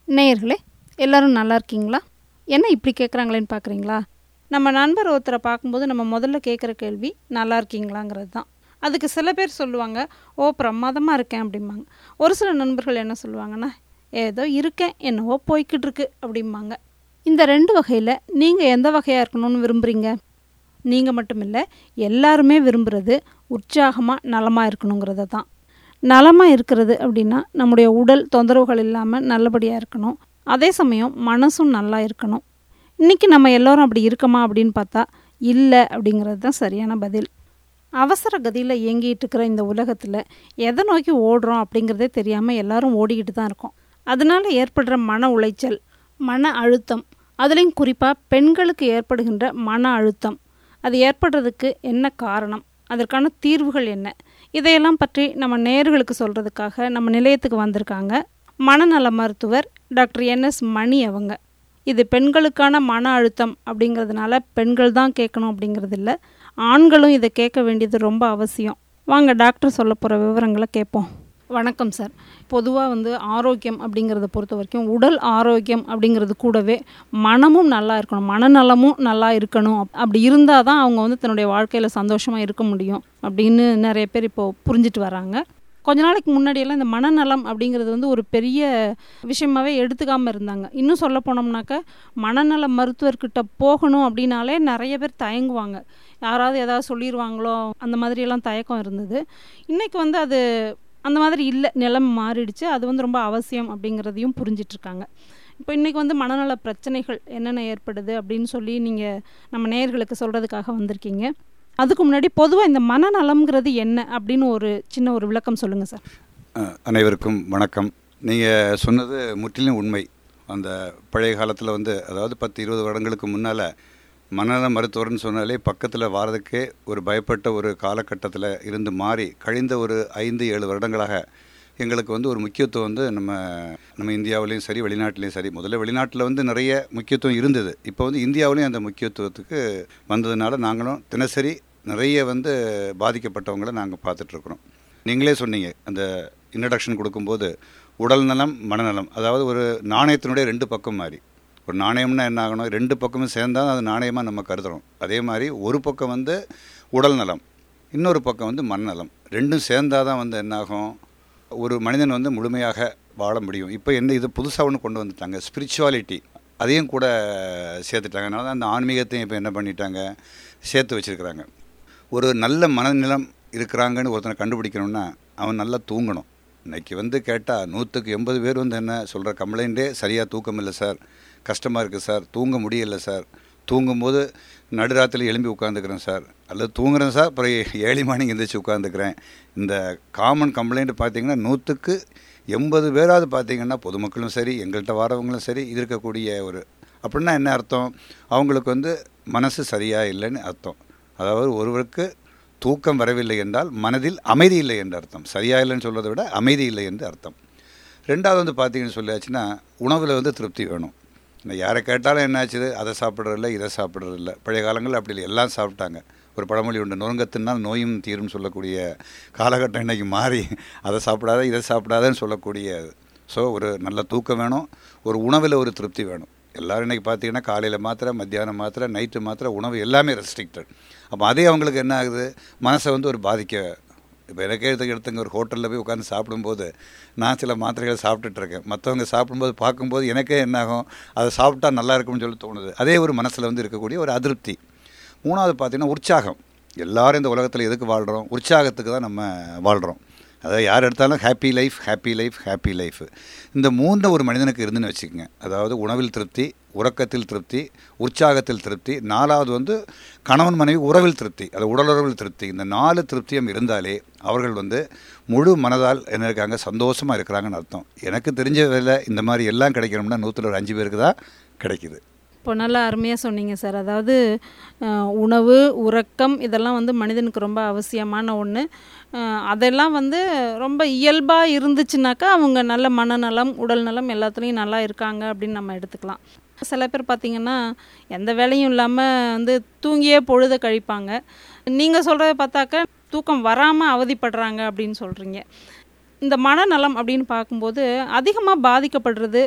நேயர்களே எல்லாரும் நல்லா இருக்கீங்களா என்ன இப்படி கேட்குறாங்களேன்னு பார்க்குறீங்களா நம்ம நண்பர் ஒருத்தரை பார்க்கும்போது நம்ம முதல்ல கேட்குற கேள்வி நல்லா இருக்கீங்களாங்கிறது தான் அதுக்கு சில பேர் சொல்லுவாங்க ஓ பிரமாதமாக இருக்கேன் அப்படிம்பாங்க ஒரு சில நண்பர்கள் என்ன சொல்லுவாங்கன்னா ஏதோ இருக்கேன் என்னவோ போய்கிட்டு இருக்கு அப்படிம்பாங்க இந்த ரெண்டு வகையில் நீங்கள் எந்த வகையாக இருக்கணும்னு விரும்புகிறீங்க நீங்கள் மட்டும் இல்லை எல்லாருமே விரும்புகிறது உற்சாகமாக நலமாக இருக்கணுங்கிறத தான் நலமாக இருக்கிறது அப்படின்னா நம்முடைய உடல் தொந்தரவுகள் இல்லாமல் நல்லபடியாக இருக்கணும் அதே சமயம் மனசும் நல்லா இருக்கணும் இன்றைக்கி நம்ம எல்லோரும் அப்படி இருக்கமா அப்படின்னு பார்த்தா இல்லை அப்படிங்கிறது தான் சரியான பதில் அவசர கதியில் இயங்கிட்டு இருக்கிற இந்த உலகத்தில் எதை நோக்கி ஓடுறோம் அப்படிங்கிறதே தெரியாமல் எல்லாரும் ஓடிக்கிட்டு தான் இருக்கோம் அதனால் ஏற்படுற மன உளைச்சல் மன அழுத்தம் அதுலேயும் குறிப்பாக பெண்களுக்கு ஏற்படுகின்ற மன அழுத்தம் அது ஏற்படுறதுக்கு என்ன காரணம் அதற்கான தீர்வுகள் என்ன இதையெல்லாம் பற்றி நம்ம நேர்களுக்கு சொல்கிறதுக்காக நம்ம நிலையத்துக்கு வந்திருக்காங்க மனநல மருத்துவர் டாக்டர் என்எஸ் மணி அவங்க இது பெண்களுக்கான மன அழுத்தம் அப்படிங்கிறதுனால பெண்கள் தான் கேட்கணும் அப்படிங்கிறது இல்லை ஆண்களும் இதை கேட்க வேண்டியது ரொம்ப அவசியம் வாங்க டாக்டர் சொல்ல போகிற விவரங்களை கேட்போம் வணக்கம் சார் பொதுவாக வந்து ஆரோக்கியம் அப்படிங்கிறத பொறுத்த வரைக்கும் உடல் ஆரோக்கியம் அப்படிங்கிறது கூடவே மனமும் நல்லா இருக்கணும் மனநலமும் நல்லா இருக்கணும் அப்- அப்படி இருந்தால் தான் அவங்க வந்து தன்னுடைய வாழ்க்கையில் சந்தோஷமாக இருக்க முடியும் அப்படின்னு நிறைய பேர் இப்போது புரிஞ்சிட்டு வராங்க கொஞ்ச நாளைக்கு முன்னாடியெல்லாம் இந்த மனநலம் அப்படிங்கிறது வந்து ஒரு பெரிய விஷயமாவே எடுத்துக்காமல் இருந்தாங்க இன்னும் சொல்ல போனோம்னாக்க மனநல மருத்துவர்கிட்ட போகணும் அப்படின்னாலே நிறைய பேர் தயங்குவாங்க யாராவது ஏதாவது சொல்லிடுவாங்களோ அந்த மாதிரியெல்லாம் தயக்கம் இருந்தது இன்றைக்கி வந்து அது அந்த மாதிரி இல்லை நிலைமை மாறிடுச்சு அது வந்து ரொம்ப அவசியம் அப்படிங்கிறதையும் புரிஞ்சிட்டு இருக்காங்க இப்போ இன்றைக்கி வந்து மனநல பிரச்சனைகள் என்னென்ன ஏற்படுது அப்படின்னு சொல்லி நீங்கள் நம்ம நேயர்களுக்கு சொல்கிறதுக்காக வந்திருக்கீங்க அதுக்கு முன்னாடி பொதுவாக இந்த மனநலம்ங்கிறது என்ன அப்படின்னு ஒரு சின்ன ஒரு விளக்கம் சொல்லுங்கள் சார் அஹ், அனைவருக்கும் வணக்கம் நீங்கள் சொன்னது முற்றிலும் உண்மை அந்த பழைய காலத்தில் வந்து அதாவது பத்து இருபது வருடங்களுக்கு முன்னால் மனநல மருத்துவர்னு சொன்னாலே பக்கத்தில் வாரதுக்கே ஒரு பயப்பட்ட ஒரு காலகட்டத்தில் இருந்து மாறி கழிந்த ஒரு ஐந்து ஏழு வருடங்களாக எங்களுக்கு வந்து ஒரு முக்கியத்துவம் வந்து நம்ம நம்ம இந்தியாவிலையும் சரி வெளிநாட்டிலையும் சரி முதல்ல வெளிநாட்டில் வந்து நிறைய முக்கியத்துவம் இருந்தது இப்போ வந்து இந்தியாவிலையும் அந்த முக்கியத்துவத்துக்கு வந்ததுனால நாங்களும் தினசரி நிறைய வந்து பாதிக்கப்பட்டவங்களை நாங்கள் பார்த்துட்ருக்குறோம் நீங்களே சொன்னீங்க அந்த இன்ட்ரடக்ஷன் கொடுக்கும்போது உடல் நலம் மனநலம் அதாவது ஒரு நாணயத்தினுடைய ரெண்டு பக்கம் மாதிரி ஒரு நாணயம்னா என்ன ஆகணும் ரெண்டு பக்கமும் சேர்ந்தால் அது நாணயமாக நம்ம கருதுறோம் அதே மாதிரி ஒரு பக்கம் வந்து உடல் நலம் இன்னொரு பக்கம் வந்து மனநலம் ரெண்டும் சேர்ந்தால் தான் வந்து என்னாகும் ஒரு மனிதன் வந்து முழுமையாக வாழ முடியும் இப்போ என்ன இது புதுசாக ஒன்று கொண்டு வந்துட்டாங்க ஸ்பிரிச்சுவாலிட்டி அதையும் கூட சேர்த்துட்டாங்க அதனால தான் அந்த ஆன்மீகத்தையும் இப்போ என்ன பண்ணிட்டாங்க சேர்த்து வச்சுருக்கிறாங்க ஒரு நல்ல மனநிலம் இருக்கிறாங்கன்னு ஒருத்தனை கண்டுபிடிக்கணும்னா அவன் நல்லா தூங்கணும் இன்னைக்கு வந்து கேட்டால் நூற்றுக்கு எண்பது பேர் வந்து என்ன சொல்கிற கம்ப்ளைண்ட்டே சரியாக தூக்கம் இல்லை சார் கஷ்டமாக இருக்குது சார் தூங்க முடியல சார் தூங்கும்போது நடுராத்திரி எழும்பி உட்காந்துக்கிறேன் சார் அல்லது தூங்குறேன் சார் அப்புறம் ஏழு மணிக்கு எந்திரிச்சு உட்காந்துக்கிறேன் இந்த காமன் கம்ப்ளைண்ட் பார்த்தீங்கன்னா நூற்றுக்கு எண்பது பேராவது பார்த்தீங்கன்னா பொதுமக்களும் சரி எங்கள்கிட்ட வரவங்களும் சரி இது இருக்கக்கூடிய ஒரு அப்படின்னா என்ன அர்த்தம் அவங்களுக்கு வந்து மனசு சரியாக இல்லைன்னு அர்த்தம் அதாவது ஒருவருக்கு தூக்கம் வரவில்லை என்றால் மனதில் அமைதி இல்லை என்று அர்த்தம் சரியா இல்லைன்னு சொல்றதை விட அமைதி இல்லை என்று அர்த்தம் ரெண்டாவது வந்து பார்த்தீங்கன்னு சொல்லியாச்சுன்னா உணவில் வந்து திருப்தி வேணும் இந்த யாரை கேட்டாலும் என்னாச்சு அதை சாப்பிட்றதில்ல இதை சாப்பிட்றதில்ல பழைய காலங்களில் அப்படி இல்லை எல்லாம் சாப்பிட்டாங்க ஒரு பழமொழி உண்டு நொறுங்கத்தினால் நோயும் தீரும் சொல்லக்கூடிய காலகட்டம் இன்னைக்கு மாறி அதை சாப்பிடாத இதை சாப்பிடாதன்னு சொல்லக்கூடிய ஸோ ஒரு நல்ல தூக்கம் வேணும் ஒரு உணவில் ஒரு திருப்தி வேணும் எல்லாரும் இன்றைக்கி பார்த்தீங்கன்னா காலையில் மாத்திரை மத்தியானம் மாத்திரை நைட்டு மாத்திரை உணவு எல்லாமே ரெஸ்ட்ரிக்டட் அப்போ அதே அவங்களுக்கு என்ன ஆகுது மனசை வந்து ஒரு பாதிக்க இப்போ எனக்கே எடுத்து எடுத்துங்க ஒரு ஹோட்டலில் போய் உட்காந்து சாப்பிடும்போது நான் சில மாத்திரைகளை சாப்பிட்டுட்டு இருக்கேன் மற்றவங்க சாப்பிடும்போது பார்க்கும்போது எனக்கே என்னாகும் அதை சாப்பிட்டா நல்லா இருக்கும்னு சொல்லி தோணுது அதே ஒரு மனசில் வந்து இருக்கக்கூடிய ஒரு அதிருப்தி மூணாவது பார்த்தீங்கன்னா உற்சாகம் எல்லாரும் இந்த உலகத்தில் எதுக்கு வாழ்கிறோம் உற்சாகத்துக்கு தான் நம்ம வாழ்கிறோம் அதாவது யார் எடுத்தாலும் happy life happy life happy life இந்த மூன்று ஒரு மனிதனுக்கு இருந்துன்னு வச்சுக்கோங்க அதாவது உணவில் திருப்தி உறக்கத்தில் திருப்தி உற்சாகத்தில் திருப்தி நாலாவது வந்து கணவன் மனைவி உறவில் திருப்தி அது உடலுறவில் திருப்தி இந்த நாலு திருப்தியும் இருந்தாலே அவர்கள் வந்து முழு மனதால் என்ன இருக்காங்க சந்தோஷமாக இருக்கிறாங்கன்னு அர்த்தம் எனக்கு தெரிஞ்ச வேலை இந்த மாதிரி எல்லாம் கிடைக்கணும்னா நூற்றில் ஒரு அஞ்சு பேருக்கு தான் கிடைக்குது இப்போ நல்லா அருமையாக சொன்னீங்க சார் அதாவது அஹ், உணவு உறக்கம் இதெல்லாம் வந்து மனிதனுக்கு ரொம்ப அவசியமான ஒன்று அதெல்லாம் வந்து ரொம்ப இயல்பாக இருந்துச்சுனாக்கா அவங்க நல்ல மனநலம் உடல் நலம் எல்லாத்துலேயும் நல்லா இருக்காங்க அப்படின்னு நம்ம எடுத்துக்கலாம் சில பேர் பார்த்திங்கன்னா எந்த வேலையும் இல்லாமல் வந்து தூங்கியே பொழுத கழிப்பாங்க நீங்கள் சொல்கிறத பார்த்தாக்க தூக்கம் வராமல் அவதிப்படுறாங்க அப்படின்னு சொல்கிறீங்க இந்த மனநலம் அப்படின்னு பார்க்கும்போது அதிகமாக பாதிக்கப்படுறது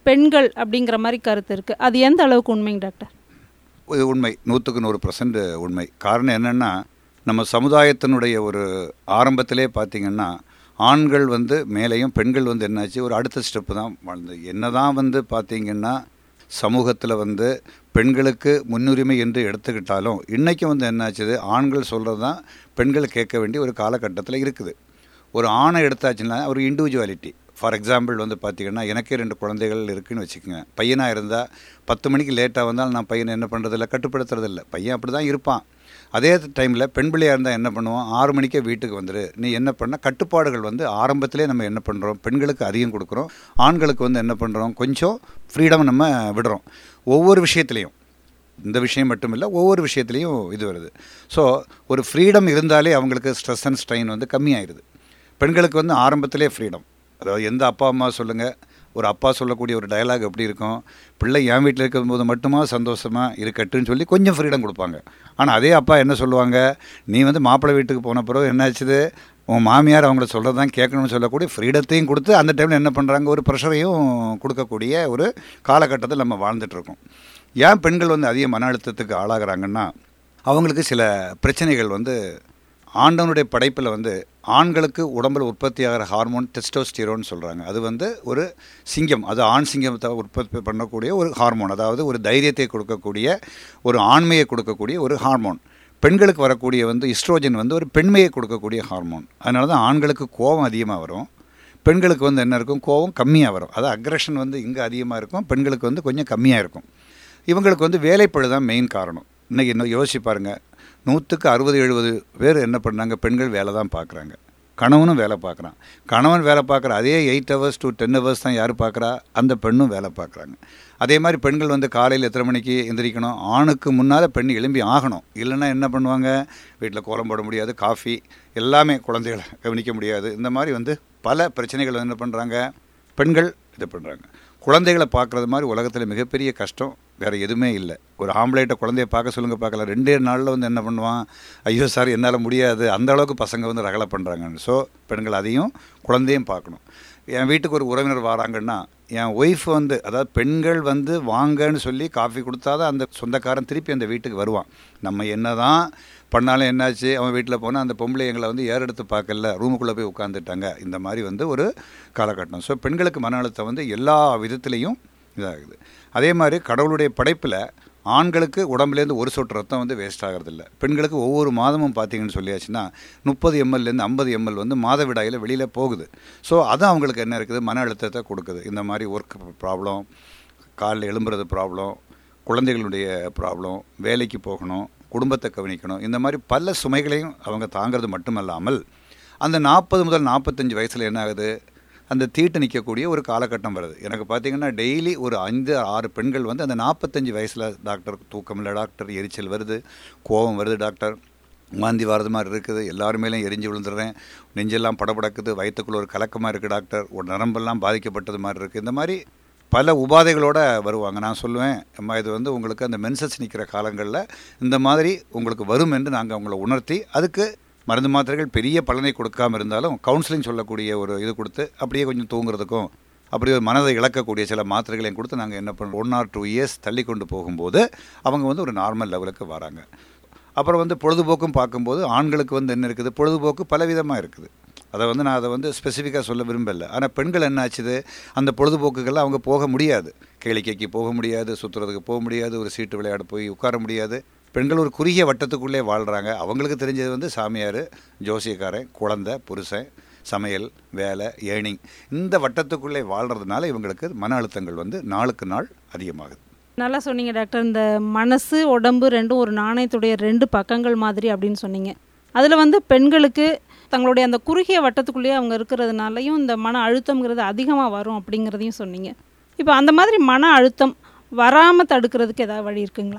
பெண்கள் அப்படிங்கிற மாதிரி கருத்து இருக்குது அது எந்த அளவுக்கு உண்மைங்க டாக்டர் இது உண்மை நூற்றுக்கு நூறு பர்சன்ட் உண்மை காரணம் என்னென்னா நம்ம சமுதாயத்தினுடைய ஒரு ஆரம்பத்திலே பார்த்திங்கன்னா ஆண்கள் வந்து மேலேயும் பெண்கள் வந்து என்னாச்சு ஒரு அடுத்த ஸ்டெப்பு தான் வாழ்ந்து என்ன தான் வந்து பார்த்திங்கன்னா சமூகத்தில் வந்து பெண்களுக்கு முன்னுரிமை என்று எடுத்துக்கிட்டாலும் இன்றைக்கும் வந்து என்னாச்சுது ஆண்கள் சொல்கிறது தான் பெண்கள் கேட்க வேண்டிய ஒரு காலகட்டத்தில் இருக்குது ஒரு ஆணை எடுத்தாச்சுன்னா ஒரு இண்டிவிஜுவாலிட்டி ஃபார் எக்ஸாம்பிள் வந்து பார்த்திங்கன்னா எனக்கே ரெண்டு குழந்தைகள் இருக்குதுன்னு வச்சுக்கோங்க பையனாக இருந்தால் பத்து மணிக்கு லேட்டாக வந்தால் நான் பையனை என்ன பண்ணுறதில்ல கட்டுப்படுத்துறதில்ல பையன் அப்படி தான் இருப்பான் அதே டைமில் பெண் பிள்ளையாக இருந்தால் என்ன பண்ணுவோம் ஆறு மணிக்கே வீட்டுக்கு வந்துடு நீ என்ன பண்ண கட்டுப்பாடுகள் வந்து ஆரம்பத்திலே நம்ம என்ன பண்ணுறோம் பெண்களுக்கு அதிகம் கொடுக்குறோம் ஆண்களுக்கு வந்து என்ன பண்ணுறோம் கொஞ்சம் ஃப்ரீடம் நம்ம விடுறோம் ஒவ்வொரு விஷயத்துலையும் இந்த விஷயம் மட்டும் இல்லை ஒவ்வொரு விஷயத்துலையும் இது வருது ஸோ ஒரு ஃப்ரீடம் இருந்தாலே அவங்களுக்கு ஸ்ட்ரெஸ் அண்ட் ஸ்ட்ரெயின் வந்து கம்மியாயிருது பெண்களுக்கு வந்து ஆரம்பத்திலே ஃப்ரீடம் அதாவது எந்த அப்பா அம்மா சொல்லுங்கள் ஒரு அப்பா சொல்லக்கூடிய ஒரு டயலாக் எப்படி இருக்கும் பிள்ளை என் வீட்டில் இருக்கும்போது மட்டுமா சந்தோஷமாக இருக்கட்டுன்னு சொல்லி கொஞ்சம் ஃப்ரீடம் கொடுப்பாங்க ஆனால் அதே அப்பா என்ன சொல்லுவாங்க நீ வந்து மாப்பிள்ளை வீட்டுக்கு போன பிறகு என்னாச்சுது உன் மாமியார் அவங்கள சொல்கிறது தான் கேட்கணும்னு சொல்லக்கூடிய ஃப்ரீடத்தையும் கொடுத்து அந்த டைமில் என்ன பண்ணுறாங்க ஒரு ப்ரெஷரையும் கொடுக்கக்கூடிய ஒரு காலகட்டத்தில் நம்ம வாழ்ந்துட்டுருக்கோம் ஏன் பெண்கள் வந்து அதிக மன அழுத்தத்துக்கு ஆளாகிறாங்கன்னா அவங்களுக்கு சில பிரச்சனைகள் வந்து ஆண்டவனுடைய படைப்பில் வந்து ஆண்களுக்கு உடம்பில் உற்பத்தியாகிற ஹார்மோன் டெஸ்டோஸ்டிரோன்னு சொல்கிறாங்க அது வந்து ஒரு சிங்கம் அது ஆண் சிங்கத்தை உற்பத்தி பண்ணக்கூடிய ஒரு ஹார்மோன் அதாவது ஒரு தைரியத்தை கொடுக்கக்கூடிய ஒரு ஆண்மையை கொடுக்கக்கூடிய ஒரு ஹார்மோன் பெண்களுக்கு வரக்கூடிய வந்து இஸ்ட்ரோஜன் வந்து ஒரு பெண்மையை கொடுக்கக்கூடிய ஹார்மோன் அதனால தான் ஆண்களுக்கு கோபம் அதிகமாக வரும் பெண்களுக்கு வந்து என்ன இருக்கும் கோபம் கம்மியாக வரும் அதாவது அக்ரஷன் வந்து இங்கே அதிகமாக இருக்கும் பெண்களுக்கு வந்து கொஞ்சம் கம்மியாக இருக்கும் இவங்களுக்கு வந்து வேலைப்பழு தான் மெயின் காரணம் இன்றைக்கி இன்னும் யோசிச்சு பாருங்கள் நூற்றுக்கு அறுபது எழுபது பேர் என்ன பண்ணாங்க பெண்கள் வேலை தான் பார்க்குறாங்க கணவனும் வேலை பார்க்குறான் கணவன் வேலை பார்க்குற அதே eight hours to ten hours தான் யார் பார்க்குறா அந்த பெண்ணும் வேலை பார்க்குறாங்க அதே மாதிரி பெண்கள் வந்து காலையில் எத்தனை மணிக்கு எந்திரிக்கணும் ஆணுக்கு முன்னால் பெண் எழும்பி ஆகணும் இல்லைன்னா என்ன பண்ணுவாங்க வீட்டில் கோலம் போட முடியாது காஃபி எல்லாமே குழந்தைகளை கவனிக்க முடியாது இந்த மாதிரி வந்து பல பிரச்சனைகள் என்ன பண்ணுறாங்க பெண்கள் இது பண்ணுறாங்க குழந்தைகளை பார்க்குறது மாதிரி உலகத்தில் மிகப்பெரிய கஷ்டம் வேறு எதுவுமே இல்லை ஒரு ஆம்பளைட்ட குழந்தைய பார்க்க சொல்லுங்கள் பார்க்கலாம் ரெண்டே நாளில் வந்து என்ன பண்ணுவான் ஐயோ சார் என்னால் முடியாது அந்த அளவுக்கு பசங்க வந்து ரகலை பண்ணுறாங்க ஸோ பெண்கள் அதையும் குழந்தையும் பார்க்கணும் என் வீட்டுக்கு ஒரு உறவினர் வராங்கன்னா என் ஒய்ஃப் வந்து அதாவது பெண்கள் வந்து வாங்கன்னு சொல்லி காஃபி கொடுத்தாதான் அந்த சொந்தக்காரன் திருப்பி அந்த வீட்டுக்கு வருவான் நம்ம என்ன தான் பண்ணாலும் என்னாச்சு அவன் வீட்டில் போனால் அந்த பொம்பளை எங்களை வந்து ஏறெடுத்து பார்க்கல ரூமுக்குள்ளே போய் உட்காந்துட்டாங்க இந்த மாதிரி வந்து ஒரு காலகட்டம் ஸோ பெண்களுக்கு மன அழுத்தம் வந்து எல்லா விதத்துலேயும் இதாகுது அதே மாதிரி கடவுளுடைய படைப்பில் ஆண்களுக்கு உடம்புலேருந்து ஒரு சொட்டு ரத்தம் வந்து வேஸ்ட் ஆகிறதில்ல பெண்களுக்கு ஒவ்வொரு மாதமும் பார்த்தீங்கன்னு சொல்லியாச்சுன்னா முப்பது எம்எல்லேருந்து ஐம்பது எம்எல் வந்து மாதவிடாயில் வெளியில் போகுது ஸோ அது அவங்களுக்கு என்ன இருக்குது மன அழுத்தத்தை கொடுக்குது இந்த மாதிரி ஒர்க் ப்ராப்ளம் காலில் எழும்புறது ப்ராப்ளம் குழந்தைகளுடைய ப்ராப்ளம் வேலைக்கு போகணும் குடும்பத்தை கவனிக்கணும் இந்த மாதிரி பல சுமைகளையும் அவங்க தாங்கிறது மட்டுமல்லாமல் அந்த நாற்பது முதல் நாற்பத்தஞ்சு வயசில் என்ன ஆகுது அந்த தீட்டு நிற்கக்கூடிய ஒரு காலகட்டம் வருது எனக்கு பார்த்தீங்கன்னா டெய்லி ஒரு அஞ்சு ஆறு பெண்கள் வந்து அந்த நாற்பத்தஞ்சு வயசில் டாக்டர் தூக்கம் இல்லை டாக்டர் எரிச்சல் வருது கோபம் வருது டாக்டர் வாந்தி வரது மாதிரி இருக்குது எல்லாருமேலையும் எரிஞ்சு விழுந்துடுறேன் நெஞ்செல்லாம் படபடக்குது வயிற்றுக்குள்ள ஒரு கலக்கமாக இருக்குது டாக்டர் ஒரு நரம்பெல்லாம் பாதிக்கப்பட்டது மாதிரி இருக்குது இந்த மாதிரி பல உபாதைகளோடு வருவாங்க நான் சொல்லுவேன் அம்மா இது வந்து உங்களுக்கு அந்த மென்சஸ் நிற்கிற காலங்களில் இந்த மாதிரி உங்களுக்கு வரும் என்று நாங்கள் உங்களை உணர்த்தி அதுக்கு மருந்து மாத்திரைகள் பெரிய பலனை கொடுக்காம இருந்தாலும் கவுன்சிலிங் சொல்லக்கூடிய ஒரு இது கொடுத்து அப்படியே கொஞ்சம் தூங்குறதுக்கும் அப்படி ஒரு மனதை இழக்கக்கூடிய சில மாத்திரைகளையும் கொடுத்து நாங்கள் என்ன பண்ணுறோம் ஒன் ஆர் டூ இயர்ஸ் தள்ளி கொண்டு போகும்போது அவங்க வந்து ஒரு நார்மல் லெவலுக்கு வராங்க அப்புறம் வந்து பொழுதுபோக்கும் பார்க்கும்போது ஆண்களுக்கு வந்து என்ன இருக்குது பொழுதுபோக்கு பலவிதமாக இருக்குது அதை வந்து நான் அதை வந்து ஸ்பெசிஃபிக்காக சொல்ல விரும்பலை ஆனால் பெண்கள் என்ன ஆச்சுது அந்த பொழுதுபோக்குகள்லாம் அவங்க போக முடியாது கேளிக்கைக்கு போக முடியாது சுற்றுறதுக்கு போக முடியாது ஒரு சீட்டு விளையாட போய் உட்கார முடியாது பெண்கள் ஒரு குறுகிய வட்டத்துக்குள்ளே வாழ்கிறாங்க அவங்களுக்கு தெரிஞ்சது வந்து சாமியார் ஜோசியக்காரன் குழந்தை புருஷன் சமையல் வேலை ஏர்னிங் இந்த வட்டத்துக்குள்ளே வாழ்கிறதுனால இவங்களுக்கு மன அழுத்தங்கள் வந்து நாளுக்கு நாள் அதிகமாகுது நல்லா சொன்னீங்க டாக்டர் இந்த மனசு உடம்பு ரெண்டும் ஒரு நாணயத்துடைய ரெண்டு பக்கங்கள் மாதிரி அப்படின்னு சொன்னீங்க அதில் வந்து பெண்களுக்கு தங்களுடைய அந்த குறுகிய வட்டத்துக்குள்ளேயே அவங்க இருக்கிறதுனாலையும் இந்த மன அழுத்தம்ங்கிறது அதிகமாக வரும் அப்படிங்கிறதையும் சொன்னீங்க இப்போ அந்த மாதிரி மன அழுத்தம் வராமல் தடுக்கிறதுக்கு ஏதாவது வழி இருக்குங்களா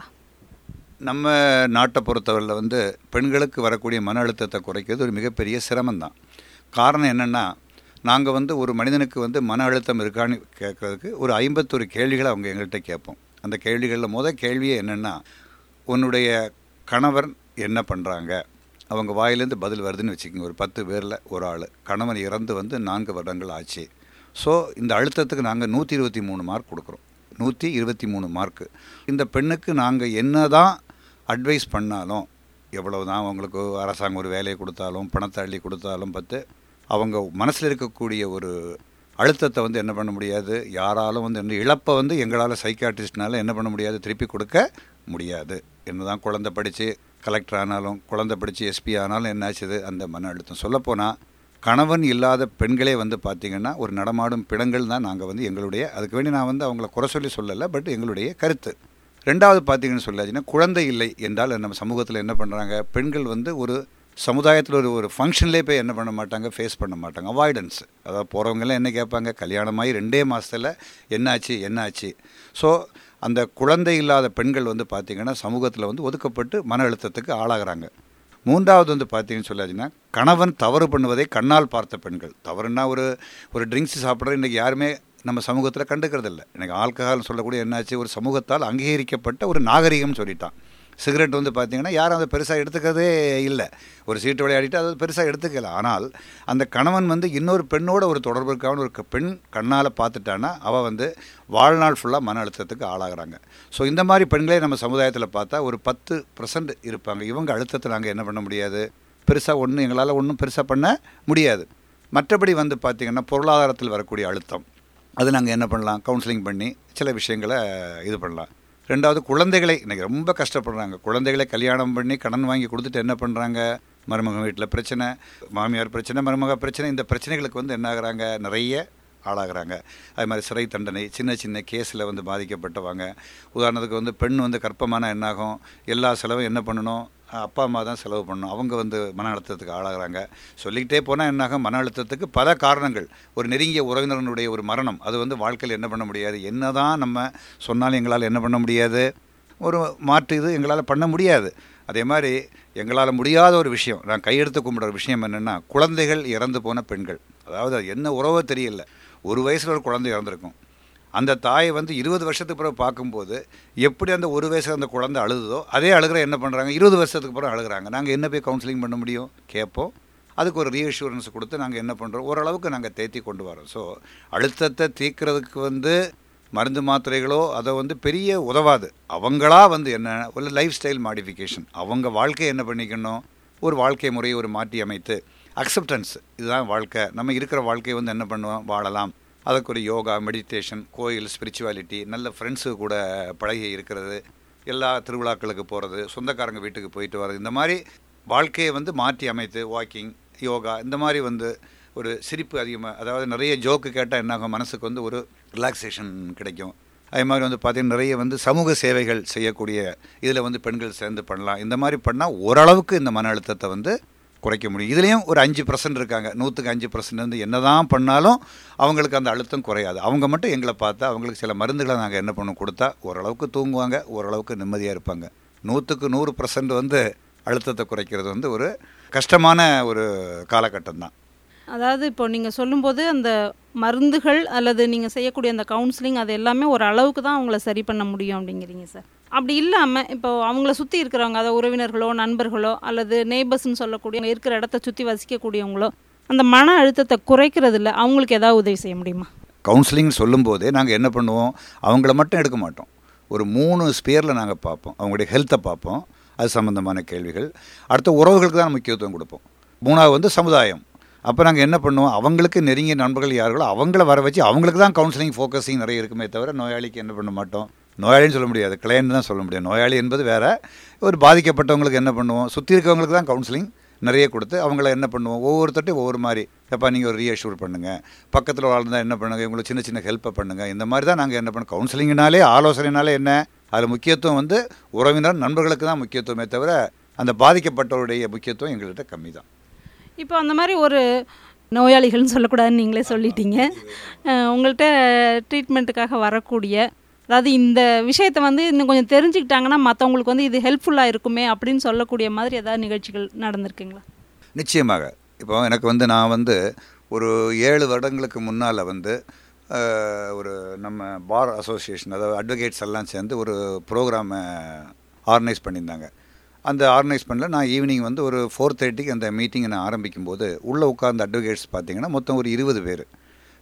நம்ம நாட்டை பொறுத்தவரையில் வந்து பெண்களுக்கு வரக்கூடிய மன அழுத்தத்தை குறைக்கிறது ஒரு மிகப்பெரிய சிரமம்தான் காரணம் என்னென்னா நாங்கள் வந்து ஒரு மனிதனுக்கு வந்து மன அழுத்தம் இருக்கான்னு கேட்குறதுக்கு ஒரு ஐம்பத்தொரு கேள்விகளை அவங்க எங்கள்கிட்ட கேட்போம் அந்த கேள்விகளில் முதல் கேள்வியே என்னென்னா உன்னுடைய கணவர் என்ன பண்ணுறாங்க அவங்க வாயிலேருந்து பதில் வருதுன்னு வச்சுக்கோங்க ஒரு பத்து பேரில் ஒரு ஆள் கணவன் இறந்து வந்து நான்கு வருடங்கள் ஆச்சு ஸோ இந்த அழுத்தத்துக்கு நாங்கள் நூற்றி இருபத்தி மூணு மார்க் கொடுக்குறோம் நூற்றி இருபத்தி மூணு மார்க்கு இந்த பெண்ணுக்கு நாங்கள் என்ன தான் அட்வைஸ் பண்ணாலும் எவ்வளவு தான் அவங்களுக்கு அரசாங்கம் ஒரு வேலையை கொடுத்தாலும் பணத்தை அள்ளி கொடுத்தாலும் பார்த்து அவங்க மனசில் இருக்கக்கூடிய ஒரு அழுத்தத்தை வந்து என்ன பண்ண முடியாது யாராலும் வந்து இந்த இழப்பை வந்து எங்களால் சைக்காட்ரிஸ்ட்னால என்ன பண்ண முடியாது திருப்பி கொடுக்க முடியாது என்னதான் குழந்தை படித்து கலெக்டர் ஆனாலும் குழந்தை படித்து எஸ்பி ஆனாலும் என்னாச்சுது அந்த மன அழுத்தம் சொல்லப்போனால் கணவன் இல்லாத பெண்களே வந்து பார்த்திங்கன்னா ஒரு நடமாடும் பிணங்கள் தான் நாங்கள் வந்து எங்களுடைய அதுக்கு வேண்டி நான் வந்து அவங்கள குறை சொல்லி சொல்லலை பட் எங்களுடைய கருத்து ரெண்டாவது பார்த்தீங்கன்னு சொல்லாச்சுன்னா குழந்தை இல்லை என்றால் நம்ம சமூகத்தில் என்ன பண்ணுறாங்க பெண்கள் வந்து ஒரு சமுதாயத்தில் ஒரு ஒரு ஃபங்க்ஷன்லேயே போய் என்ன பண்ண மாட்டாங்க ஃபேஸ் பண்ண மாட்டாங்க அவாய்டன்ஸ் அதாவது போகிறவங்கெல்லாம் என்ன கேட்பாங்க கல்யாணமாகி ரெண்டே மாதத்தில் என்னாச்சு என்னாச்சு ஸோ அந்த குழந்தை இல்லாத பெண்கள் வந்து பார்த்திங்கன்னா சமூகத்தில் வந்து ஒதுக்கப்பட்டு மன அழுத்தத்துக்கு ஆளாகிறாங்க மூன்றாவது வந்து பார்த்தீங்கன்னு சொல்லாச்சுன்னா கணவன் தவறு பண்ணுவதை கண்ணால் பார்த்த பெண்கள் தவறுனா ஒரு ஒரு ட்ரிங்க்ஸ் சாப்பிட்ற இன்றைக்கி யாருமே நம்ம சமூகத்தில் கண்டுக்கிறது இல்லை எனக்கு ஆல்கஹால் சொல்லக்கூடிய என்னாச்சு ஒரு சமூகத்தால் அங்கீகரிக்கப்பட்ட ஒரு நாகரிகம்னு சொல்லிட்டான் சிகரெட் வந்து பார்த்தீங்கன்னா யாரும் அதை பெருசாக எடுத்துக்கிறதே இல்லை ஒரு சீட்டு விளையாடிட்டு அதை பெருசாக எடுத்துக்கல ஆனால் அந்த கணவன் வந்து இன்னொரு பெண்ணோட ஒரு தொடர்பு இருக்கான ஒரு பெண் கண்ணால் பார்த்துட்டான்னா அவள் வந்து வாழ்நாள் ஃபுல்லாக மன அழுத்தத்துக்கு ஆளாகிறாங்க ஸோ இந்த மாதிரி பெண்களே நம்ம சமுதாயத்தில் பார்த்தா ஒரு பத்து பர்சன்ட் இருப்பாங்க இவங்க அழுத்தத்தை நாங்கள் என்ன பண்ண முடியாது பெருசாக ஒன்றும் எங்களால் ஒன்றும் பெருசாக பண்ண முடியாது மற்றபடி வந்து பார்த்திங்கன்னா பொருளாதாரத்தில் வரக்கூடிய அழுத்தம் அது நாங்கள் என்ன பண்ணலாம் கவுன்சிலிங் பண்ணி சில விஷயங்களை இது பண்ணலாம் ரெண்டாவது குழந்தைகளை இன்றைக்கி ரொம்ப கஷ்டப்படுறாங்க குழந்தைகளை கல்யாணம் பண்ணி கடன் வாங்கி கொடுத்துட்டு என்ன பண்ணுறாங்க மருமகன் வீட்டில் பிரச்சனை மாமியார் பிரச்சனை மருமக பிரச்சனை இந்த பிரச்சனைகளுக்கு வந்து என்ன ஆகுறாங்க நிறைய ஆளாகிறாங்க அது மாதிரி சிறை தண்டனை சின்ன சின்ன கேஸில் வந்து பாதிக்கப்பட்டவங்க உதாரணத்துக்கு வந்து பெண் வந்து கற்பமான என்னாகும் எல்லா செலவும் என்ன பண்ணணும் அப்பா அம்மா தான் செலவு பண்ணணும் அவங்க வந்து மன அழுத்தத்துக்கு ஆளாகிறாங்க சொல்லிக்கிட்டே போனால் என்னாகும் மன அழுத்தத்துக்கு பல காரணங்கள் ஒரு நெருங்கிய உறவினர்களுடைய ஒரு மரணம் அது வந்து வாழ்க்கையில் என்ன பண்ண முடியாது என்ன தான் நம்ம சொன்னாலும் எங்களால் என்ன பண்ண முடியாது ஒரு மாற்று இது எங்களால் பண்ண முடியாது அதே மாதிரி எங்களால் முடியாத ஒரு விஷயம் நான் கையெடுத்து கும்பிட்ற விஷயம் என்னென்னா குழந்தைகள் இறந்து போன பெண்கள் அதாவது அது என்ன உறவோ தெரியல ஒரு வயசில் ஒரு குழந்தை இறந்துருக்கும் அந்த தாயை வந்து இருபது வருஷத்துக்கு பிறகு பார்க்கும்போது எப்படி அந்த ஒரு வயசில் அந்த குழந்தை அழுதுதோ அதே அழுகிற என்ன பண்ணுறாங்க இருபது வருஷத்துக்கு பிறகு அழுகிறாங்க நாங்கள் என்ன போய் கவுன்சிலிங் பண்ண முடியும் கேட்போம் அதுக்கு ஒரு ரீஅஷூரன்ஸ் கொடுத்து நாங்கள் என்ன பண்ணுறோம் ஓரளவுக்கு நாங்கள் தேத்தி கொண்டு வரோம் ஸோ அழுத்தத்தை தீர்க்கிறதுக்கு வந்து மருந்து மாத்திரைகளோ அதை வந்து பெரிய உதவாது அவங்களா வந்து என்ன ஒரு லைஃப் ஸ்டைல் மாடிஃபிகேஷன் அவங்க வாழ்க்கையை என்ன பண்ணிக்கணும் ஒரு வாழ்க்கை முறையை ஒரு மாற்றி அமைத்து அக்செப்டன்ஸ் இதுதான் வாழ்க்கை நம்ம இருக்கிற வாழ்க்கையை வந்து என்ன பண்ணுவோம் வாழலாம் அதுக்கு ஒரு யோகா மெடிடேஷன் கோயில் ஸ்பிரிச்சுவாலிட்டி நல்ல ஃப்ரெண்ட்ஸு கூட பழகி இருக்கிறது எல்லா திருவிழாக்களுக்கு போகிறது சொந்தக்காரங்க வீட்டுக்கு போயிட்டு வர்றது இந்த மாதிரி வாழ்க்கையை வந்து மாற்றி அமைத்து வாக்கிங் யோகா இந்த மாதிரி வந்து ஒரு சிரிப்பு அதிகமாக அதாவது நிறைய ஜோக்கு கேட்டால் என்னாகும் மனசுக்கு வந்து ஒரு ரிலாக்ஸேஷன் கிடைக்கும் அதே மாதிரி வந்து பார்த்திங்கன்னா நிறைய வந்து சமூக சேவைகள் செய்யக்கூடிய இதில் வந்து பெண்கள் சேர்ந்து பண்ணலாம் இந்த மாதிரி பண்ணால் ஓரளவுக்கு இந்த மன அழுத்தத்தை வந்து குறைக்க முடியும் இதுலேயும் ஒரு அஞ்சு பர்சன்ட் இருக்காங்க நூற்றுக்கு அஞ்சு பர்சன்ட் வந்து என்ன தான் பண்ணாலும் அவங்களுக்கு அந்த அழுத்தம் குறையாது அவங்க மட்டும் எங்களை பார்த்தா அவங்களுக்கு சில மருந்துகளை நாங்கள் என்ன பண்ணோம் கொடுத்தா ஓரளவுக்கு தூங்குவாங்க ஓரளவுக்கு நிம்மதியாக இருப்பாங்க நூற்றுக்கு நூறு பர்சன்ட் வந்து அழுத்தத்தை குறைக்கிறது வந்து ஒரு கஷ்டமான ஒரு காலகட்டம் தான் அதாவது இப்போ நீங்கள் சொல்லும்போது அந்த மருந்துகள் அல்லது நீங்கள் செய்யக்கூடிய அந்த கவுன்சிலிங் அது எல்லாமே ஒரு அளவுக்கு தான் அவங்கள சரி பண்ண முடியும் அப்படிங்கிறீங்க சார் அப்படி இல்லாமல் இப்போ அவங்கள சுற்றி இருக்கிறவங்க அதாவது உறவினர்களோ நண்பர்களோ அல்லது நெய்பர்ஸ்னு சொல்லக்கூடிய இருக்கிற இடத்த சுற்றி வசிக்கக்கூடியவங்களோ அந்த மன அழுத்தத்தை குறைக்கிறதுல அவங்களுக்கு ஏதாவது உதவி செய்ய முடியுமா கவுன்சிலிங் சொல்லும்போதே நாங்கள் என்ன பண்ணுவோம் அவங்கள மட்டும் எடுக்க மாட்டோம் ஒரு மூணு ஸ்பியரில் நாங்கள் பார்ப்போம் அவங்களுடைய ஹெல்த்தை பார்ப்போம் அது சம்மந்தமான கேள்விகள் அடுத்த உறவுகளுக்கு தான் முக்கியத்துவம் கொடுப்போம் மூணாவது வந்து சமுதாயம் அப்போ நாங்கள் என்ன பண்ணுவோம் அவங்களுக்கு நெருங்கிய நண்பர்கள் யார்களோ அவங்கள வர வச்சு அவங்களுக்கு தான் கவுன்சிலிங் ஃபோக்கஸிங் நிறைய இருக்குமே தவிர நோயாளிக்கு என்ன பண்ண மாட்டோம் நோயாளின்னு சொல்ல முடியாது கிளையண்ட் தான் சொல்ல முடியாது நோயாளி என்பது வேறு ஒரு பாதிக்கப்பட்டவங்களுக்கு என்ன பண்ணுவோம் சுற்றி இருக்கவங்களுக்கு தான் கவுன்சிலிங் நிறைய கொடுத்து அவங்கள என்ன பண்ணுவோம் ஒவ்வொருத்தட்டையும் ஒவ்வொரு மாதிரி எப்போ நீங்கள் ஒரு ரீஅஷ்யூர் பண்ணுங்கள் பக்கத்தில் வாழ்ந்தால் என்ன பண்ணுங்கள் இவங்களுக்கு சின்ன சின்ன ஹெல்ப்பை பண்ணுங்கள் இந்த மாதிரி தான் நாங்கள் என்ன பண்ணோம் கவுன்சிலிங்னாலே ஆலோசனைனாலே என்ன அதில் முக்கியத்துவம் வந்து உறவினர் நண்பர்களுக்கு தான் முக்கியத்துவமே தவிர அந்த பாதிக்கப்பட்டவருடைய முக்கியத்துவம் எங்கள்கிட்ட கம்மி தான் இப்போ அந்த மாதிரி ஒரு நோயாளிகள்னு சொல்லக்கூடாதுன்னு நீங்களே சொல்லிட்டீங்க அஹ் உங்கள்கிட்ட ட்ரீட்மெண்ட்டுக்காக வரக்கூடிய அதாவது இந்த விஷயத்தை வந்து இன்னும் கொஞ்சம் தெரிஞ்சுக்கிட்டாங்கன்னா மற்றவங்களுக்கு வந்து இது ஹெல்ப்ஃபுல்லாக இருக்குமே அப்படின்னு சொல்லக்கூடிய மாதிரி ஏதாவது நிகழ்ச்சிகள் நடந்திருக்குங்களா நிச்சயமாக இப்போ எனக்கு வந்து நான் வந்து ஒரு ஏழு வருடங்களுக்கு முன்னால் வந்து அஹ், ஒரு நம்ம பார் அசோசியேஷன் அதாவது அட்வொகேட்ஸ் எல்லாம் சேர்ந்து ஒரு ப்ரோக்ராமை ஆர்கனைஸ் பண்ணியிருந்தாங்க அந்த ஆர்கனைஸ் பண்ணல நான் ஈவினிங் வந்து ஒரு ஃபோர் தேர்ட்டிக்கு அந்த மீட்டிங்கை நான் ஆரம்பிக்கும் போது உள்ளே உட்கார்ந்த அட்வொகேட்ஸ் பார்த்தீங்கன்னா மொத்தம் ஒரு இருபது பேர்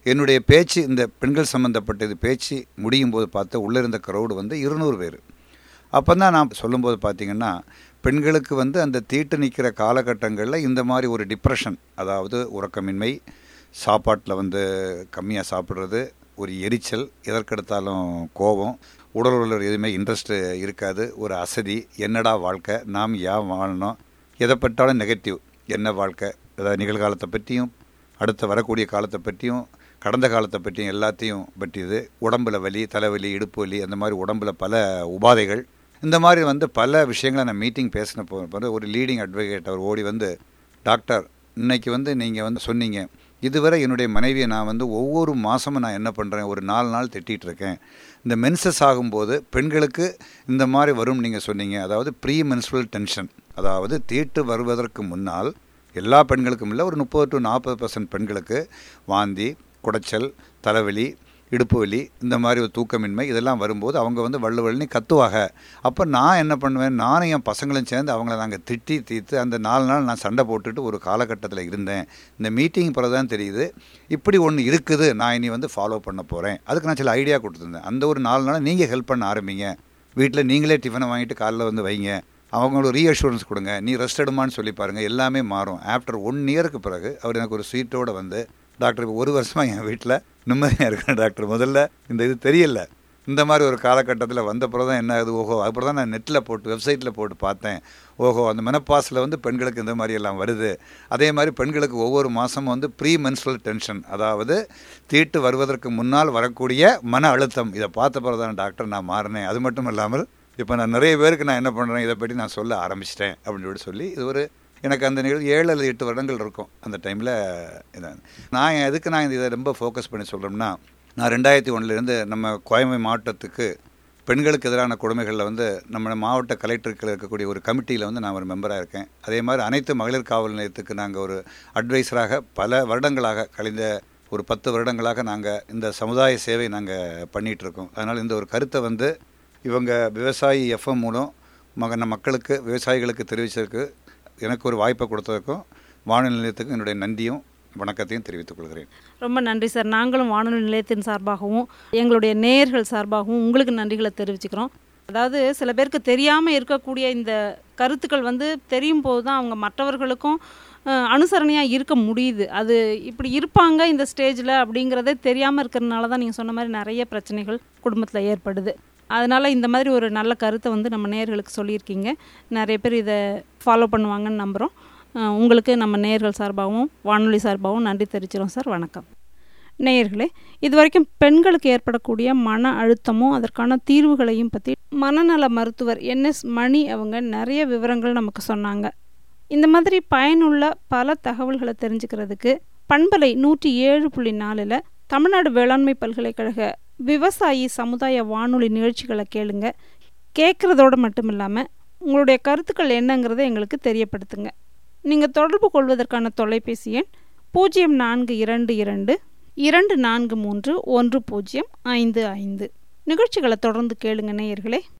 என்னுடைய பேச்சு இந்த பெண்கள் சம்மந்தப்பட்டது பேச்சு முடியும் போது பார்த்தா உள்ளே இருந்த க்ரௌடு வந்து இருநூறு பேர் அப்போ தான் நான் சொல்லும்போது பார்த்தீங்கன்னா பெண்களுக்கு வந்து அந்த தீட்டு நிற்கிற காலகட்டங்களில் இந்த மாதிரி ஒரு டிப்ரெஷன் அதாவது உறக்கமின்மை சாப்பாட்டில் வந்து கம்மியாக சாப்பிட்றது ஒரு எரிச்சல் எதற்கெடுத்தாலும் கோபம் உடல் உள்ள எதுவுமே இன்ட்ரெஸ்ட்டு இருக்காது ஒரு அசதி என்னடா வாழ்க்கை நாம் ஏன் வாழணும் எதை பட்டாலும் நெகட்டிவ் என்ன வாழ்க்கை அதாவது நிகழ்காலத்தை பற்றியும் அடுத்த வரக்கூடிய காலத்தை பற்றியும் கடந்த காலத்தை பற்றியும் எல்லாத்தையும் பற்றியது உடம்புல வலி தலைவலி இடுப்பு வலி அந்த மாதிரி உடம்புல பல உபாதைகள் இந்த மாதிரி வந்து பல விஷயங்களை நான் மீட்டிங் பேசின போது ஒரு லீடிங் அட்வொகேட் அவர் ஓடி வந்து டாக்டர் இன்னைக்கு வந்து நீங்கள் வந்து சொன்னீங்க இதுவரை என்னுடைய மனைவியை நான் வந்து ஒவ்வொரு மாதமும் நான் என்ன பண்ணுறேன் ஒரு நாலு நாள் திட்டிகிட்டு இருக்கேன் இந்த மென்சஸ் ஆகும்போது பெண்களுக்கு இந்த மாதிரி வரும் நீங்கள் சொன்னீங்க அதாவது ப்ரீ மென்சுரல் டென்ஷன் அதாவது தீட்டு வருவதற்கு முன்னால் எல்லா பெண்களுக்கும் இல்லை ஒரு முப்பது டு நாற்பது பர்சன்ட் பெண்களுக்கு வாந்தி குடைச்சல் தலைவலி இடுப்பு வலி இந்த மாதிரி ஒரு தூக்கமின்மை இதெல்லாம் வரும்போது அவங்க வந்து வள்ளு வள்ளுன்னு கத்துவாங்க அப்போ நான் என்ன பண்ணுவேன் நானும் என் பசங்களும் சேர்ந்து அவங்கள நாங்கள் திட்டி தீர்த்து அந்த நாலு நாள் நான் சண்டை போட்டுட்டு ஒரு காலகட்டத்தில் இருந்தேன் இந்த மீட்டிங் பிறகு தான் தெரியுது இப்படி ஒன்று இருக்குது நான் இனி வந்து ஃபாலோ பண்ண போகிறேன் அதுக்கு நான் சில ஐடியா கொடுத்துருந்தேன் அந்த ஒரு நாலு நாள் நீங்கள் ஹெல்ப் பண்ண ஆரம்பிங்க வீட்டில் நீங்களே டிஃபனை வாங்கிட்டு காலைல வந்து வைங்க அவங்களோட ரீஅஷூரன்ஸ் கொடுங்க நீ ரெஸ்ட் எடுமான்னு சொல்லி பாருங்கள் எல்லாமே மாறும் ஆஃப்டர் ஒன் இயருக்கு பிறகு அவர் எனக்கு ஒரு ஸ்வீட்டோடு வந்து டாக்டர் இப்போ ஒரு வருஷமாக என் வீட்டில் நிம்மதியாக இருக்கேன் டாக்டர் முதல்ல இந்த இது தெரியல இந்த மாதிரி ஒரு காலகட்டத்தில் வந்த பிறகு தான் என்ன ஆகுது ஓஹோ அப்புறம் தான் நான் நெட்டில் போட்டு வெப்சைட்டில் போட்டு பார்த்தேன் ஓஹோ அந்த மெனப்பாஸில் வந்து பெண்களுக்கு இந்த மாதிரி எல்லாம் வருது அதே மாதிரி பெண்களுக்கு ஒவ்வொரு மாதமும் வந்து ப்ரீ மென்சுரல் டென்ஷன் அதாவது தீட்டு வருவதற்கு முன்னால் வரக்கூடிய மன அழுத்தம் இதை பார்த்த பிறகு தான் டாக்டர் நான் மாறினேன் அது மட்டும் இல்லாமல் இப்போ நான் நிறைய பேருக்கு நான் என்ன பண்ணுறேன் இதை பற்றி நான் சொல்ல ஆரம்பிச்சிட்டேன் அப்படின்னு சொல்லி இது ஒரு எனக்கு அந்த நிகழ்வு ஏழு அல்லது எட்டு வருடங்கள் இருக்கும் அந்த டைமில் இதான் நான் எதுக்கு நான் இதை ரொம்ப ஃபோக்கஸ் பண்ணி சொல்கிறோம்னா நான் ரெண்டாயிரத்தி ஒன்றுலேருந்து நம்ம கோயம்பை மாவட்டத்துக்கு பெண்களுக்கு எதிரான கொடுமைகளில் வந்து நம்ம மாவட்ட கலெக்டருக்கு இருக்கக்கூடிய ஒரு கமிட்டியில் வந்து நான் ஒரு மெம்பராக இருக்கேன் அதே மாதிரி அனைத்து மகளிர் காவல் நிலையத்துக்கு நாங்கள் ஒரு அட்வைஸராக பல வருடங்களாக கழிந்த ஒரு பத்து வருடங்களாக நாங்கள் இந்த சமுதாய சேவை நாங்கள் பண்ணிகிட்ருக்கோம் அதனால் இந்த ஒரு கருத்தை வந்து இவங்க விவசாயி எஃப்எம் மூலம் மகன மக்களுக்கு விவசாயிகளுக்கு தெரிவித்ததுக்கு எனக்கு ஒரு வாய்ப்பை கொடுத்ததுக்கும் வானொலி நிலையத்துக்கும் என்னுடைய நன்றியும் வணக்கத்தையும் தெரிவித்துக் கொள்கிறேன் ரொம்ப நன்றி சார் நாங்களும் வானொலி நிலையத்தின் சார்பாகவும் எங்களுடைய நேயர்கள் சார்பாகவும் உங்களுக்கு நன்றிகளை தெரிவிச்சுக்கிறோம் அதாவது சில பேருக்கு தெரியாமல் இருக்கக்கூடிய இந்த கருத்துக்கள் வந்து தெரியும் போது தான் அவங்க மற்றவர்களுக்கும் அனுசரணையாக இருக்க முடியுது அது இப்படி இருப்பாங்க இந்த ஸ்டேஜில் அப்படிங்கிறதே தெரியாமல் இருக்கிறதுனால தான் நீங்கள் சொன்ன மாதிரி நிறைய பிரச்சனைகள் குடும்பத்தில் ஏற்படுது அதனால் இந்த மாதிரி ஒரு நல்ல கருத்தை வந்து நம்ம நேர்களுக்கு சொல்லியிருக்கீங்க நிறைய பேர் இதை ஃபாலோ பண்ணுவாங்கன்னு நம்புகிறோம் உங்களுக்கு நம்ம நேர்கள் சார்பாகவும் வானொலி சார்பாகவும் நன்றி தெரிவிச்சிடும் சார் வணக்கம் நேயர்களே இது வரைக்கும் பெண்களுக்கு ஏற்படக்கூடிய மன அழுத்தமும் அதற்கான தீர்வுகளையும் பற்றி மனநல மருத்துவர் என்எஸ் மணி அவங்க நிறைய விவரங்கள் நமக்கு சொன்னாங்க இந்த மாதிரி பயனுள்ள பல தகவல்களை தெரிஞ்சுக்கிறதுக்கு பண்பலை நூற்றி ஏழு புள்ளி நாலில் தமிழ்நாடு வேளாண்மை பல்கலைக்கழக விவசாயி சமுதாய வானொலி நிகழ்ச்சிகளை கேளுங்க கேட்குறதோடு மட்டும் இல்லாமல் உங்களுடைய கருத்துக்கள் என்னங்கிறத எங்களுக்கு தெரியப்படுத்துங்க நீங்கள் தொடர்பு கொள்வதற்கான தொலைபேசி எண் பூஜ்ஜியம் நான்கு இரண்டு இரண்டு இரண்டு நான்கு மூன்று ஒன்று பூஜ்ஜியம் ஐந்து ஐந்து நிகழ்ச்சிகளை தொடர்ந்து கேளுங்க நேயர்களே